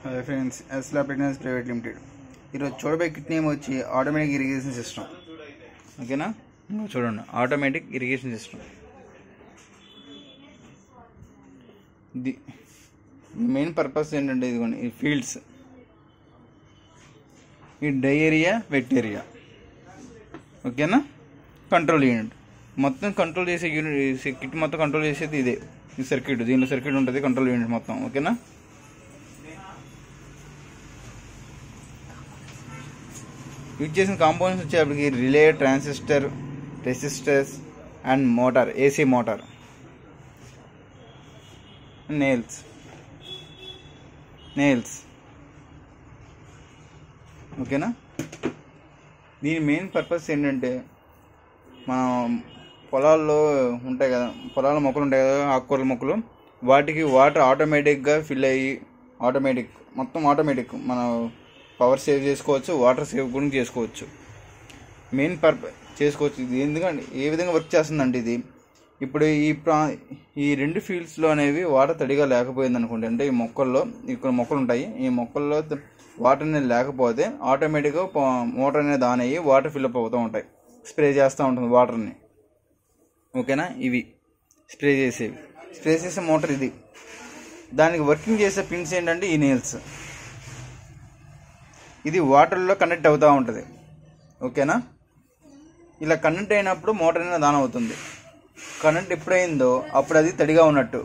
hi friends ఎస్లా pregnancy private limited ఈరోజు చూడబోయే కిట్ నేమ్ వచ్చి ఆటోమేటిక్ ఇరిగేషన్ సిస్టమ్ ఓకేనా ఇంకో చూడండి automatic irrigation system the main purpose ఏంటంటే ఇదిగోండి ఈ ఫీల్డ్స్ ఈ డై ఏరియా వెట్ ఏరియా ఓకేనా కంట్రోల్ యూనిట్ మొత్తం కంట్రోల్ చేసే యూనిట్ కిట్ మొత్తం కంట్రోల్ చేసేది ఇదే ఈ సర్క్యూట్ దీనిలో సర్క్యూట్ ఉంటుంది కంట్రోల్ యూనిట్ మొత్తం ఓకేనా యూజ్ చేసిన కాంపోనెంట్స్ వచ్చేప్పటికి relay transistor resistors and motor AC motor nails nails ఓకేనా దీని మెయిన్ పర్పస్ ఏంటంటే మనం పొలాల్లో ఉంటాయి కదా పొలాల మొక్కలు ఉంటాయి కదా ఆకుకూరల మొక్కలు వాటికి వాటర్ ఆటోమేటిక్గా ఫిల్ అయ్యి ఆటోమేటిక్ మొత్తం ఆటోమేటిక్ మనం పవర్ సేవ్ చేసుకోవచ్చు వాటర్ సేవ్ కూడా చేసుకోవచ్చు మెయిన్ పర్పస్ చేసుకోవచ్చు ఇది ఎందుకంటే ఏ విధంగా వర్క్ చేస్తుందంటే ఇది ఇప్పుడు ఈ ప్రా ఈ రెండు ఫీల్డ్స్లో అనేవి వాటర్ తడిగా లేకపోయింది అనుకోండి అంటే ఈ మొక్కల్లో ఇక్కడ మొక్కలు ఉంటాయి ఈ మొక్కల్లో వాటర్ అనేది లేకపోతే ఆటోమేటిక్గా మోటార్ అనేది ఆన్ అయ్యి వాటర్ ఫిల్అప్ అవుతూ ఉంటాయి స్ప్రే చేస్తూ ఉంటుంది వాటర్ని ఓకేనా ఇవి స్ప్రే చేసేవి స్ప్రే చేసే మోటార్ ఇది దానికి వర్కింగ్ చేసే పిన్స్ ఏంటంటే ఈ నేల్స్ ఇది వాటర్లో కనెక్ట్ అవుతూ ఉంటుంది ఓకేనా ఇలా కనెక్ట్ అయినప్పుడు మోటార్ అనేది ఆన్ అవుతుంది కరెంట్ ఎప్పుడైందో అప్పుడు అది తడిగా ఉన్నట్టు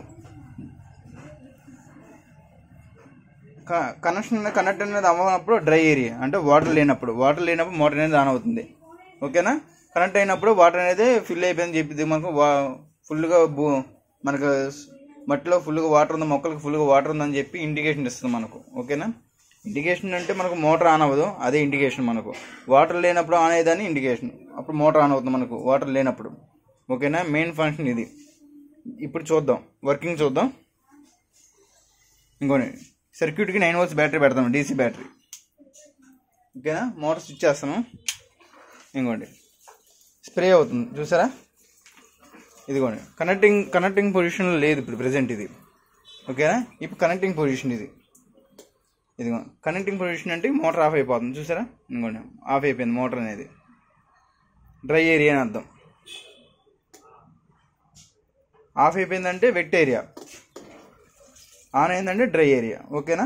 కనెక్షన్ కనెక్ట్ అనేది అవ్వనప్పుడు డ్రై ఏరియా అంటే వాటర్ లేనప్పుడు వాటర్ లేనప్పుడు మోటార్ అనేది ఆన్ అవుతుంది ఓకేనా కనెక్ట్ అయినప్పుడు వాటర్ అనేది ఫిల్ అయిపోయిందని చెప్పి మనకు వా ఫుల్గా భూ మనకు మట్టిలో ఫుల్గా వాటర్ ఉంది మొక్కలకు ఫుల్గా వాటర్ ఉందని చెప్పి ఇండికేషన్ ఇస్తుంది మనకు ఓకేనా ఇండికేషన్ అంటే మనకు మోటార్ ఆన్ అవ్వదు అదే ఇండికేషన్ మనకు వాటర్ లేనప్పుడు ఆన్ అయ్యేదని ఇండికేషన్ అప్పుడు మోటార్ ఆన్ అవుతుంది మనకు వాటర్ లేనప్పుడు ఓకేనా మెయిన్ ఫంక్షన్ ఇది ఇప్పుడు చూద్దాం వర్కింగ్ చూద్దాం ఇంకోని సర్క్యూట్కి నైన్ వోల్ట్స్ బ్యాటరీ పెడతాం డీసీ బ్యాటరీ ఓకేనా మోటార్ స్విచ్ చేస్తాను ఇంకోండి స్ప్రే అవుతుంది చూసారా ఇదిగోండి కనెక్టింగ్ కనెక్టింగ్ పొజిషన్లో లేదు ఇప్పుడు ప్రజెంట్ ఇది ఓకేనా ఇప్పుడు కనెక్టింగ్ పొజిషన్ ఇది ఇదిగో కనెక్టింగ్ పొజిషన్ అంటే మోటార్ ఆఫ్ అయిపోతుంది చూసారా ఇంకోండి ఆఫ్ అయిపోయింది మోటార్ అనేది డ్రై ఏరియా అని అర్థం ఆఫ్ అయిపోయిందంటే వెట్ ఏరియా ఆన్ అయిందంటే డ్రై ఏరియా ఓకేనా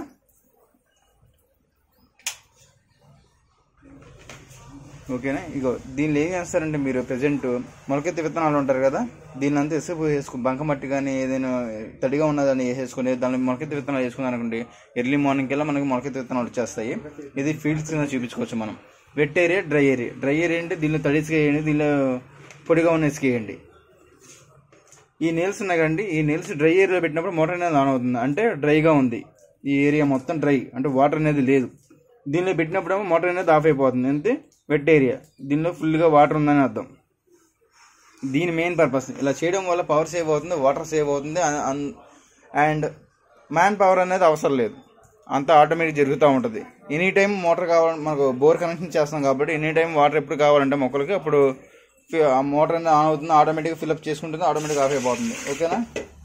ఓకేనా ఇగో దీనిలో ఏం చేస్తారంటే మీరు ప్రజెంట్ మొలకెత్తి విత్తనాలు ఉంటారు కదా దీన్ని అంతా ఇసుకు వేసుకు బంకమట్టి కానీ ఏదైనా తడిగా ఉన్నదాన్ని వేసేసుకుని దాని మొలకెత్తి విత్తనాలు వేసుకున్నాను అనుకోండి ఎర్లీ మార్నింగ్ కల్లా మనకి మొలకెత్తి విత్తనాలు వచ్చేస్తాయి ఇది ఫీల్డ్స్ కింద చూపించుకోవచ్చు మనం wet area dry area dry area అంటే దీనిలో తడి ఇసుకేయండి దీనిలో పొడిగా ఉన్న ఇసుకేయండి ఈ నేల్స్ ఉన్నాయి కదండి ఈ నేల్స్ డ్రై ఏరియాలో పెట్టినప్పుడు మోటార్ అనేది ఆన్ అవుతుంది అంటే డ్రైగా ఉంది ఈ ఏరియా మొత్తం డ్రై అంటే వాటర్ అనేది లేదు దీనిలో పెట్టినప్పుడు ఏమో మోటార్ అనేది ఆఫ్ అయిపోతుంది అంతే వెట్ ఏరియా దీనిలో ఫుల్గా వాటర్ ఉందని అర్థం దీని మెయిన్ పర్పస్ ఇలా చేయడం వల్ల పవర్ సేవ్ అవుతుంది వాటర్ సేవ్ అవుతుంది అండ్ మ్యాన్ పవర్ అనేది అవసరం లేదు అంతా ఆటోమేటిక్ జరుగుతూ ఉంటుంది ఎనీ టైం మోటార్ కావాలి మనకు బోర్ కనెక్షన్ చేస్తాం కాబట్టి ఎనీ టైం వాటర్ ఎప్పుడు కావాలంటే మొక్కలకి అప్పుడు ఆ మోటార్ అనేది ఆన్ అవుతుంది ఆటోమేటిక్గా ఫిల్అప్ చేసుకుంటుంది ఆటోమేటిక్ ఆఫ్ అయిపోతుంది ఓకేనా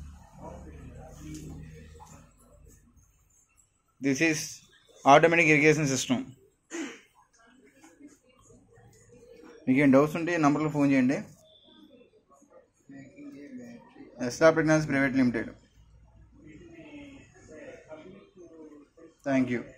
this is automatic irrigation system మీకు ఏం డౌట్స్ ఉంటే ఈ నెంబర్లో ఫోన్ చేయండి SR pregnancy private limited thank you